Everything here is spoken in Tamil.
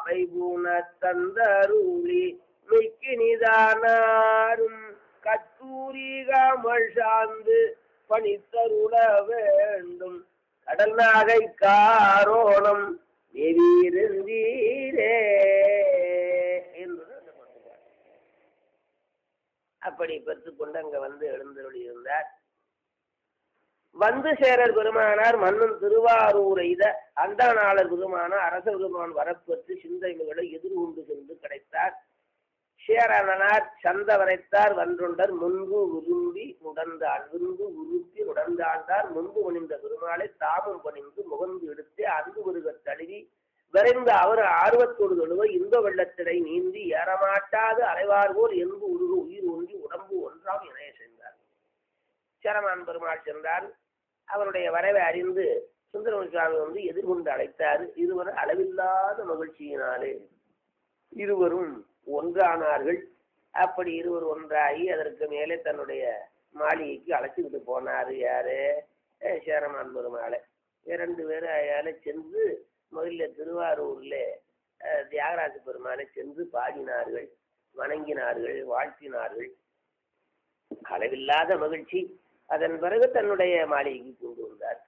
மைபூன தந்தருளி மிக்கினிதானாரும் கத்தூரி காமல் சார்ந்து பணித்தருள வேண்டும் கடல் நாகை காரோணம் நெவீரந்தீரே என்பது அந்த பாட்டு. அப்படி பெற்றுக்கொண்டு அங்க வந்து எழுந்தருளி இருந்தார் வந்து சேரர் பெருமானார் மன்னன் திருவாரூர் எய்த அந்தானாளர் பெருமான அரச பெருமான் வரப்பெற்று சிந்தைமைகளை எதிர்கொண்டு சென்று கிடைத்தார் சேரனார் சந்த வரைத்தார் வன்றுண்டர் முன்பு விரும்பி உடந்தாள் விருந்து உருப்பி உடந்தாண்டார் முன்பு பணிந்த பெருமாளை தாமும் பணிந்து முகந்து எடுத்து அன்பு வருகத் தழுவி விரைந்து அவர் ஆர்வத்தோடு தொழுவ இன்ப வெள்ளத்திடை நீந்தி ஏறமாட்டாது அலைவார் போல் என்பு உருகு உயிர் ஒன்றி உடம்பு ஒன்றாம் இணைய சென்றார் சேரமான் பெருமாள் சென்றார் அவருடைய வரவை அறிந்து சுந்தரமணி சுவாமி வந்து எதிர்கொண்டு அழைத்தார் இருவர் அளவில்லாத மகிழ்ச்சியினாலே இருவரும் ஒன்றானார்கள் அப்படி இருவர் ஒன்றாகி அதற்கு மேலே தன்னுடைய மாளிகைக்கு அழைச்சிக்கிட்டு போனாரு யாரு அஹ் சேரமான் பெருமாளை இரண்டு பேரும் அயால சென்று முதல்ல திருவாரூர்ல அஹ், தியாகராஜ பெருமானை சென்று பாடினார்கள் வணங்கினார்கள் வாழ்த்தினார்கள் அளவில்லாத மகிழ்ச்சி அதன் பிறகு தன்னுடைய மாளிகைக்கு கொண்டு